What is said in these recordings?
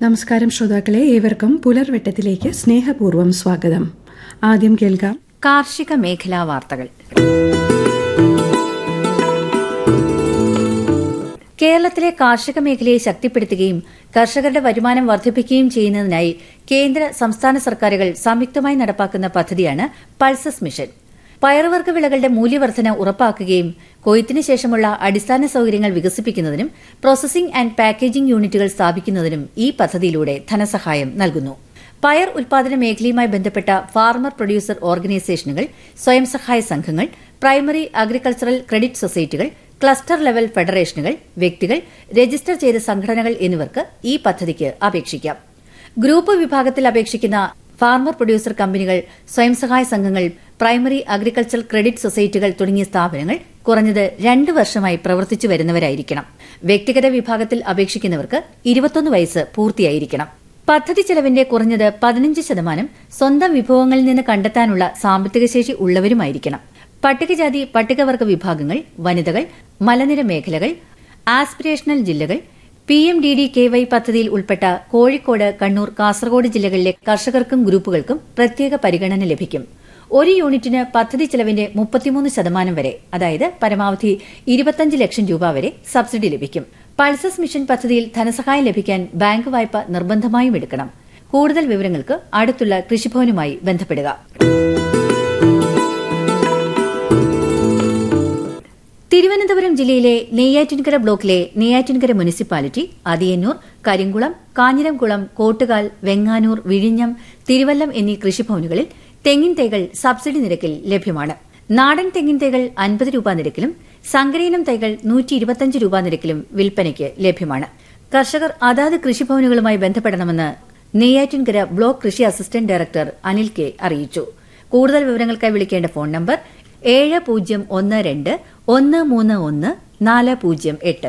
നമസ്കാരം ശ്രോതാക്കളെ ഏവർക്കും പുലർവെട്ടത്തിലേക്ക് സ്നേഹപൂർവ്വം സ്വാഗതം ആദ്യം കേൾക്കാം കാർഷിക മേഖലാ വാർത്തകൾ കേരളത്തിലെ കാർഷിക മേഖലയെ ശക്തിപ്പെടുത്തുകയും കർഷകരുടെ വരുമാനം വർദ്ധിപ്പിക്കുകയും ചെയ്യുന്നതിനായി കേന്ദ്ര സംസ്ഥാന സർക്കാരുകൾ സംയുക്തമായി നടപ്പാക്കുന്ന പദ്ധതിയാണ് പൾസസ് മിഷൻ പയറുവർഗ്ഗ വിളകളുടെ മൂല്യവർദ്ധന ഉറപ്പാക്കുകയും കൊയ്ത്തിന് ശേഷമുള്ള അടിസ്ഥാന സൌകര്യങ്ങൾ വികസിപ്പിക്കുന്നതിനും പ്രോസസിംഗ് ആൻഡ് പാക്കേജിംഗ് യൂണിറ്റുകൾ സ്ഥാപിക്കുന്നതിനും ഈ പദ്ധതിയിലൂടെ ധനസഹായം നൽകുന്നു പയർ ഉൽപാദന മേഖലയുമായി ബന്ധപ്പെട്ട ഫാർമർ പ്രൊഡ്യൂസർ ഓർഗനൈസേഷനുകൾ സ്വയം സഹായ സംഘങ്ങൾ പ്രൈമറി അഗ്രികൾച്ചറൽ ക്രെഡിറ്റ് സൊസൈറ്റികൾ ക്ലസ്റ്റർ ലെവൽ ഫെഡറേഷനുകൾ വ്യക്തികൾ രജിസ്റ്റർ ചെയ്ത സംഘടനകൾ എന്നിവർക്ക് ഈ പദ്ധതിക്ക് അപേക്ഷിക്കാം ഗ്രൂപ്പ് വിഭാഗത്തിൽ അപേക്ഷിക്കുന്ന ഫാർമർ പ്രൊഡ്യൂസർ കമ്പനികൾ സ്വയം സഹായ സംഘങ്ങൾ പ്രൈമറി അഗ്രികൾച്ചർ ക്രെഡിറ്റ് സൊസൈറ്റികൾ തുടങ്ങിയ സ്ഥാപനങ്ങൾ കുറഞ്ഞത് രണ്ട് വർഷമായി പ്രവർത്തിച്ചു വരുന്നവരായിരിക്കണം വ്യക്തിഗത വിഭാഗത്തിൽ അപേക്ഷിക്കുന്നവർക്ക് ഇരുപത്തൊന്ന് വയസ്സ് പൂർത്തിയായിരിക്കണം പദ്ധതി ചെലവിന്റെ കുറഞ്ഞത് പതിനഞ്ച് ശതമാനം സ്വന്തം വിഭവങ്ങളിൽ നിന്ന് കണ്ടെത്താനുള്ള സാമ്പത്തിക ശേഷി ഉള്ളവരുമായിരിക്കണം പട്ടികജാതി പട്ടികവർഗ വിഭാഗങ്ങൾ വനിതകൾ മലനിര മേഖലകൾ ആസ്പിരേഷണൽ ജില്ലകൾ P M D D K Y പദ്ധതിയിൽ ഉൾപ്പെട്ട കോഴിക്കോട് കണ്ണൂർ കാസർഗോഡ് ജില്ലകളിലെ കർഷകർക്കും ഗ്രൂപ്പുകൾക്കും പ്രത്യേക പരിഗണന ലഭിക്കും ഒരു യൂണിറ്റിന് പദ്ധതി ചെലവിന്റെ മുപ്പത്തിമൂന്ന് ശതമാനം വരെ അതായത് പരമാവധി ഇരുപത്തഞ്ച് ലക്ഷം രൂപ വരെ സബ്സിഡി ലഭിക്കും പൾസസ് മിഷൻ പദ്ധതിയിൽ ധനസഹായം ലഭിക്കാൻ ബാങ്ക് വായ്പ നിർബന്ധമായും എടുക്കണം കൂടുതൽ വിവരങ്ങൾക്ക് അടുത്തുള്ള കൃഷിഭവനുമായി ബന്ധപ്പെടുക തിരുവനന്തപുരം ജില്ലയിലെ നെയ്യാറ്റിൻകര ബ്ലോക്കിലെ നെയ്യാറ്റിൻകര മുനിസിപ്പാലിറ്റി അതിയന്നൂർ കരിങ്കുളം കാഞ്ഞിരംകുളം കോട്ടുകാൽ വെങ്ങാനൂർ വിഴിഞ്ഞം തിരുവല്ലം എന്നീ കൃഷിഭവനുകളിൽ തെങ്ങിൻ തൈകൾ സബ്സിഡി നിരക്കിൽ ലഭ്യമാണ് നാടൻ തെങ്ങിൻ തൈകൾ അൻപത് രൂപ നിരക്കിലും സങ്കരയിനം തൈകൾ നൂറ്റി ഇരുപത്തിയഞ്ച് രൂപ നിരക്കിലും വിൽപ്പനയ്ക്ക് ലഭ്യമാണ് കർഷകർ അതാത് കൃഷിഭവനുകളുമായി ബന്ധപ്പെടണമെന്ന് നെയ്യാറ്റിൻകര ബ്ലോക്ക് കൃഷി അസിസ്റ്റന്റ് ഡയറക്ടർ അനിൽ കെ അറിയിച്ചു കൂടുതൽ വിവരങ്ങൾക്കായി വിളിക്കേണ്ട ഫോൺ നമ്പർ ഏഴ് പൂജ്യം ഒന്ന് രണ്ട് ഒന്ന് മൂന്ന് ഒന്ന് നാല് പൂജ്യം എട്ട്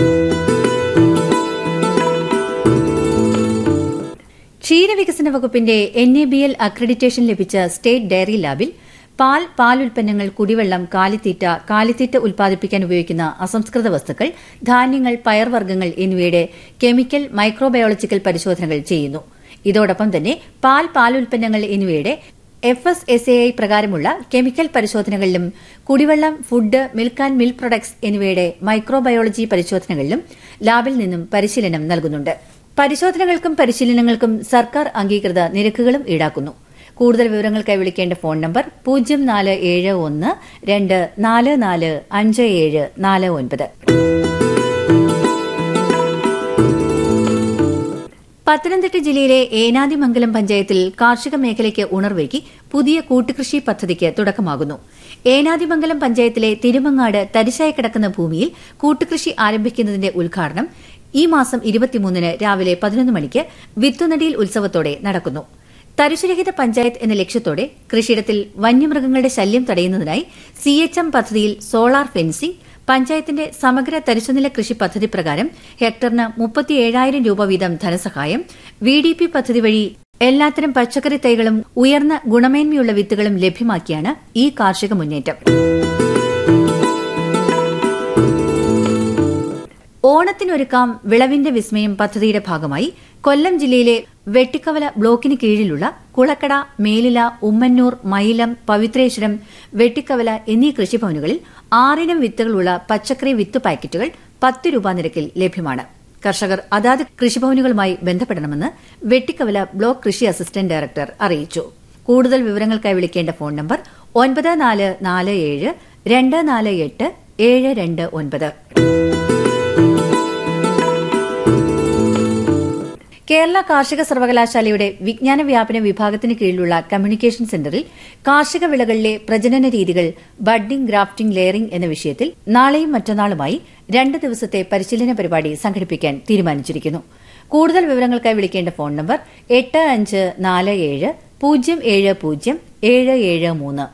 ക്ഷീരവികസന വകുപ്പിന്റെ N A B L accreditation ലഭിച്ച സ്റ്റേറ്റ് ഡയറി ലാബിൽ പാൽ പാൽ ഉൽപ്പന്നങ്ങൾ കുടിവെള്ളം കാലിത്തീറ്റ കാലിത്തീറ്റ ഉൽപ്പാദിപ്പിക്കാൻ ഉപയോഗിക്കുന്ന അസംസ്കൃത വസ്തുക്കൾ ധാന്യങ്ങൾ പയർവർഗ്ഗങ്ങൾ എന്നിവയുടെ കെമിക്കൽ മൈക്രോബയോളജിക്കൽ പരിശോധനകൾ ചെയ്യുന്നു ഇതോടൊപ്പം തന്നെ പാൽ പാൽ ഉൽപ്പന്നങ്ങൾ എന്നിവയുടെ F S S A I പ്രകാരമുള്ള കെമിക്കൽ പരിശോധനകളിലും കുടിവെള്ളം food milk and milk products എന്നിവയുടെ മൈക്രോബയോളജി പരിശോധനകളിലും ലാബിൽ നിന്നും പരിശീലനം നൽകുന്നുണ്ട് പരിശോധനകൾക്കും പരിശീലനങ്ങൾക്കും സർക്കാർ അംഗീകൃത നിരക്കുകളും ഈടാക്കുന്നു കൂടുതൽ വിവരങ്ങൾക്കായി വിളിക്കേണ്ട ഫോൺ നമ്പർ പൂജ്യം നാല് ഏഴ് ഒന്ന് രണ്ട് നാല് നാല് അഞ്ച് ഏഴ് നാല് ഒൻപത് പത്തനംതിട്ട ജില്ലയിലെ ഏനാദിമംഗലം പഞ്ചായത്തിൽ കാർഷിക മേഖലയ്ക്ക് ഉണർവേകി പുതിയ കൂട്ടുകൃഷി പദ്ധതിക്ക് തുടക്കമാകുന്നു ഏനാദിമംഗലം പഞ്ചായത്തിലെ തിരുമങ്ങാട് തരിശായി കിടക്കുന്ന ഭൂമിയിൽ കൂട്ടുകൃഷി ആരംഭിക്കുന്നതിന്റെ ഉദ്ഘാടനം ഈ മാസം ഇരുപത്തിമൂന്നിന് രാവിലെ പതിനൊന്ന് മണിക്ക് വിത്തുനടിയിൽ ഉത്സവത്തോടെ നടക്കുന്നു തരിശുരഹിത പഞ്ചായത്ത് എന്ന ലക്ഷ്യത്തോടെ കൃഷിയിടത്തിൽ വന്യമൃഗങ്ങളുടെ ശല്യം തടയുന്നതിനായി സിഎച്ച്എം പദ്ധതിയിൽ സോളാർ ഫെൻസിംഗ് പഞ്ചായത്തിന്റെ സമഗ്ര തരിശുനില കൃഷി പദ്ധതി പ്രകാരം ഹെക്ടറിന് മുപ്പത്തിയേഴായിരം രൂപ വീതം ധനസഹായം വി ഡി പി പദ്ധതി വഴി എല്ലാത്തരം പച്ചക്കറി തൈകളും ഉയർന്ന ഗുണമേന്മയുള്ള വിത്തുകളും ലഭ്യമാക്കിയാണ് ഈ കാർഷിക മുന്നേറ്റം ഓണത്തിനൊരുക്കാം വിളവിന്റെ വിസ്മയം പദ്ധതിയുടെ ഭാഗമായി കൊല്ലം ജില്ലയിലെ വെട്ടിക്കവല ബ്ലോക്കിന് കീഴിലുള്ള കുളക്കട മേലില ഉമ്മന്നൂർ മയിലം പവിത്രേശ്വരം വെട്ടിക്കവല എന്നീ കൃഷിഭവനുകളിൽ ആറിനം വിത്തുകളുള്ള പച്ചക്കറി വിത്ത് പാക്കറ്റുകൾ പത്ത് രൂപ നിരക്കിൽ ലഭ്യമാണ് കർഷകർ അതാത് കൃഷിഭവനുകളുമായി ബന്ധപ്പെടണമെന്ന് വെട്ടിക്കവല ബ്ലോക്ക് കൃഷി അസിസ്റ്റന്റ് ഡയറക്ടർ അറിയിച്ചു കൂടുതൽ വിവരങ്ങൾക്കായി വിളിക്കേണ്ട ഫോൺ നമ്പർ ഒൻപത് നാല് നാല് ഏഴ് രണ്ട് നാല് എട്ട് ഏഴ് രണ്ട് ഒൻപത് കേരള കാർഷിക സർവകലാശാലയുടെ വിജ്ഞാന വ്യാപന വിഭാഗത്തിന് കീഴിലുള്ള കമ്മ്യൂണിക്കേഷൻ സെന്ററിൽ കാർഷിക വിളകളിലെ പ്രജനന രീതികൾ ബഡ്ഡിംഗ് ഗ്രാഫ്റ്റിംഗ് ലെയറിംഗ് എന്ന വിഷയത്തിൽ നാളെയും മറ്റന്നാളുമായി രണ്ട് ദിവസത്തെ പരിശീലന പരിപാടി സംഘടിപ്പിക്കാൻ തീരുമാനിച്ചിരിക്കുന്നു കൂടുതൽ വിവരങ്ങൾക്കായി വിളിക്കേണ്ട ഫോൺ നമ്പർ എട്ട് അഞ്ച് നാല് ഏഴ് പൂജ്യം ഏഴ് പൂജ്യം ഏഴ് ഏഴ് മൂന്ന്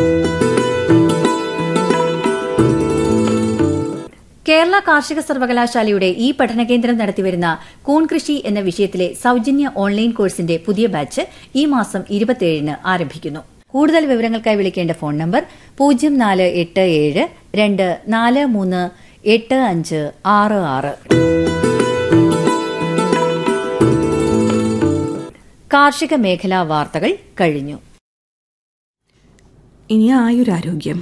കേരള കാർഷിക സർവകലാശാലയുടെ ഈ പഠനകേന്ദ്രം നടത്തിവരുന്ന കൂൺ കൃഷി എന്ന വിഷയത്തിലെ സൌജന്യ ഓൺലൈൻ കോഴ്സിന്റെ പുതിയ ബാച്ച് ഈ മാസം ഇരുപത്തിയേഴിന് ആരംഭിക്കുന്നു കൂടുതൽ വിവരങ്ങൾക്കായി വിളിക്കേണ്ട ഫോൺ നമ്പർ പൂജ്യം നാല് എട്ട് ഏഴ് രണ്ട് നാല് മൂന്ന് എട്ട് അഞ്ച് ആറ് ആറ് കാർഷിക മേഖലാ വാർത്തകൾ കഴിഞ്ഞു ഇനി ആയുരാരോഗ്യം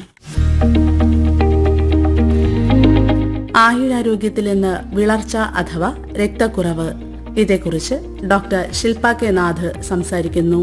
ആയുരാരോഗ്യത്തിൽ നിന്ന് വിളർച്ച അഥവാ രക്തക്കുറവ് ഇതേക്കുറിച്ച് ഡോക്ടർ ശില്പ കെ നാഥ് സംസാരിക്കുന്നു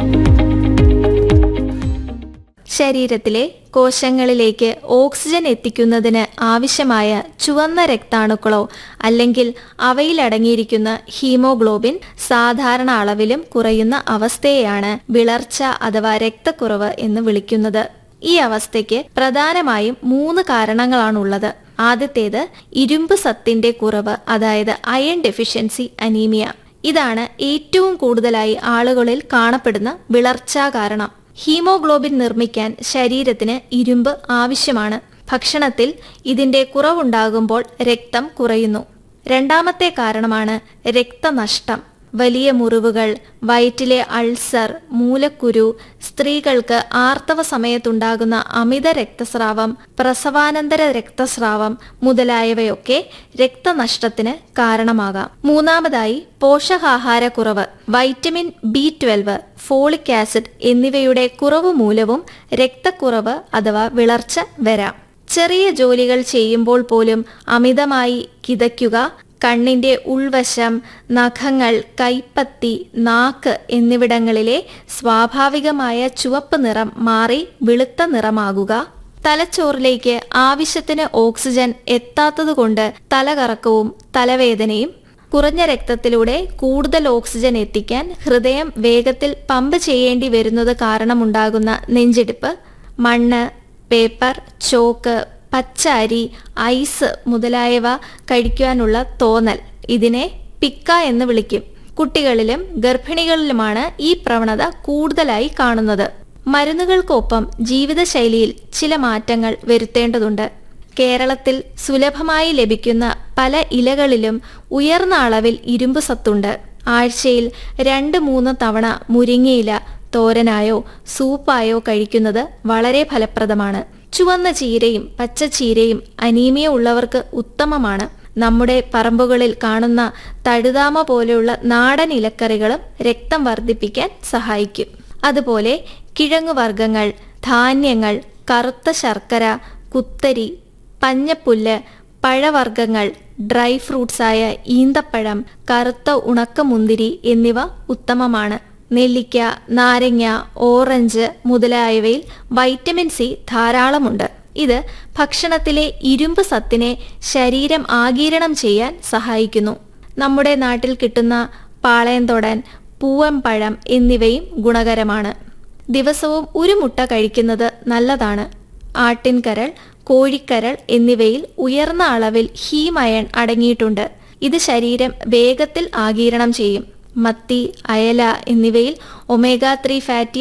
ശരീരത്തിലെ കോശങ്ങളിലേക്ക് ഓക്സിജൻ എത്തിക്കുന്നതിന് ആവശ്യമായ ചുവന്ന രക്താണുക്കളോ അല്ലെങ്കിൽ അവയിൽ അടങ്ങിയിരിക്കുന്ന ഹീമോഗ്ലോബിൻ സാധാരണ അളവിലും കുറയുന്ന അവസ്ഥയെയാണ് വിളർച്ച അഥവാ രക്തക്കുറവ് എന്ന് വിളിക്കുന്നത് ഈ അവസ്ഥയ്ക്ക് പ്രധാനമായും മൂന്ന് കാരണങ്ങളാണുള്ളത് ആദ്യത്തേത് ഇരുമ്പ് സത്തിന്റെ കുറവ് അതായത് അയൺ ഡെഫിഷ്യൻസി അനീമിയ ഇതാണ് ഏറ്റവും കൂടുതലായി ആളുകളിൽ കാണപ്പെടുന്ന വിളർച്ചാ കാരണം ഹീമോഗ്ലോബിൻ നിർമ്മിക്കാൻ ശരീരത്തിന് ഇരുമ്പ് ആവശ്യമാണ് ഭക്ഷണത്തിൽ ഇതിന്റെ കുറവുണ്ടാകുമ്പോൾ രക്തം കുറയുന്നു രണ്ടാമത്തെ കാരണമാണ് രക്തനഷ്ടം വലിയ മുറിവുകൾ വയറ്റിലെ അൾസർ മൂലക്കുരു സ്ത്രീകൾക്ക് ആർത്തവ സമയത്തുണ്ടാകുന്ന അമിത രക്തസ്രാവം പ്രസവാനന്തര രക്തസ്രാവം മുതലായവയൊക്കെ രക്തനഷ്ടത്തിന് കാരണമാകാം മൂന്നാമതായി പോഷകാഹാരക്കുറവ് vitamin B twelve folic acid എന്നിവയുടെ കുറവ് മൂലവും രക്തക്കുറവ് അഥവാ വിളർച്ച വരാം ചെറിയ ജോലികൾ ചെയ്യുമ്പോൾ പോലും അമിതമായി കിതയ്ക്കുക കണ്ണിന്റെ ഉൾവശം നഖങ്ങൾ കൈപ്പത്തി നാക്ക് എന്നിവിടങ്ങളിലെ സ്വാഭാവികമായ ചുവപ്പ് നിറം മാറി വെളുത്ത നിറമാകുക തലച്ചോറിലേക്ക് ആവശ്യത്തിന് ഓക്സിജൻ എത്താത്തതുകൊണ്ട് തലകറക്കവും തലവേദനയും കുറഞ്ഞ രക്തത്തിലൂടെ കൂടുതൽ ഓക്സിജൻ എത്തിക്കാൻ ഹൃദയം വേഗത്തിൽ പമ്പ് ചെയ്യേണ്ടി വരുന്നത് കാരണമുണ്ടാകുന്ന നെഞ്ചിടിപ്പ് മണ്ണ് പേപ്പർ ചോക്ക് പച്ച അരി ഐസ് മുതലായവ കഴിക്കുവാനുള്ള തോന്നൽ ഇതിനെ പിക്ക എന്ന് വിളിക്കും കുട്ടികളിലും ഗർഭിണികളിലുമാണ് ഈ പ്രവണത കൂടുതലായി കാണുന്നത് മരുന്നുകൾക്കൊപ്പം ജീവിതശൈലിയിൽ ചില മാറ്റങ്ങൾ വരുത്തേണ്ടതുണ്ട് കേരളത്തിൽ സുലഭമായി ലഭിക്കുന്ന പല ഇലകളിലും ഉയർന്ന അളവിൽ ഇരുമ്പ് സത്തുണ്ട് ആഴ്ചയിൽ രണ്ട് മൂന്ന് തവണ മുരിങ്ങയില തോരനായോ സൂപ്പായോ കഴിക്കുന്നത് വളരെ ഫലപ്രദമാണ് ചുവന്ന ചീരയും പച്ചച്ചീരയും അനീമിയ ഉള്ളവർക്ക് ഉത്തമമാണ് നമ്മുടെ പറമ്പുകളിൽ കാണുന്ന തഴുതാമ പോലെയുള്ള നാടൻ ഇലക്കറികളും രക്തം വർദ്ധിപ്പിക്കാൻ സഹായിക്കും അതുപോലെ കിഴങ്ങുവർഗ്ഗങ്ങൾ ധാന്യങ്ങൾ കറുത്ത ശർക്കര കുത്തരി പഞ്ഞപ്പുല്ല് പഴവർഗ്ഗങ്ങൾ ഡ്രൈ ഫ്രൂട്ട്സായ ഈന്തപ്പഴം കറുത്ത ഉണക്കമുന്തിരി എന്നിവ ഉത്തമമാണ് നെല്ലിക്ക നാരങ്ങ ഓറഞ്ച് മുതലായവയിൽ വൈറ്റമിൻ സി ധാരാളമുണ്ട് ഇത് ഭക്ഷണത്തിലെ ഇരുമ്പ് സത്തിനെ ശരീരം ആഗീരണം ചെയ്യാൻ സഹായിക്കുന്നു നമ്മുടെ നാട്ടിൽ കിട്ടുന്ന പാളയംതൊടൻ പൂവമ്പഴം എന്നിവയും ഗുണകരമാണ് ദിവസവും ഒരു മുട്ട കഴിക്കുന്നത് നല്ലതാണ് ആട്ടിൻകരൾ കോഴിക്കരൾ എന്നിവയിൽ ഉയർന്ന അളവിൽ ഹീം അയൺ അടങ്ങിയിട്ടുണ്ട് ഇത് ശരീരം വേഗത്തിൽ ആഗീരണം ചെയ്യും മത്തി അയല എന്നിവയിൽ ഒമേഗ ത്രീ ഫാറ്റി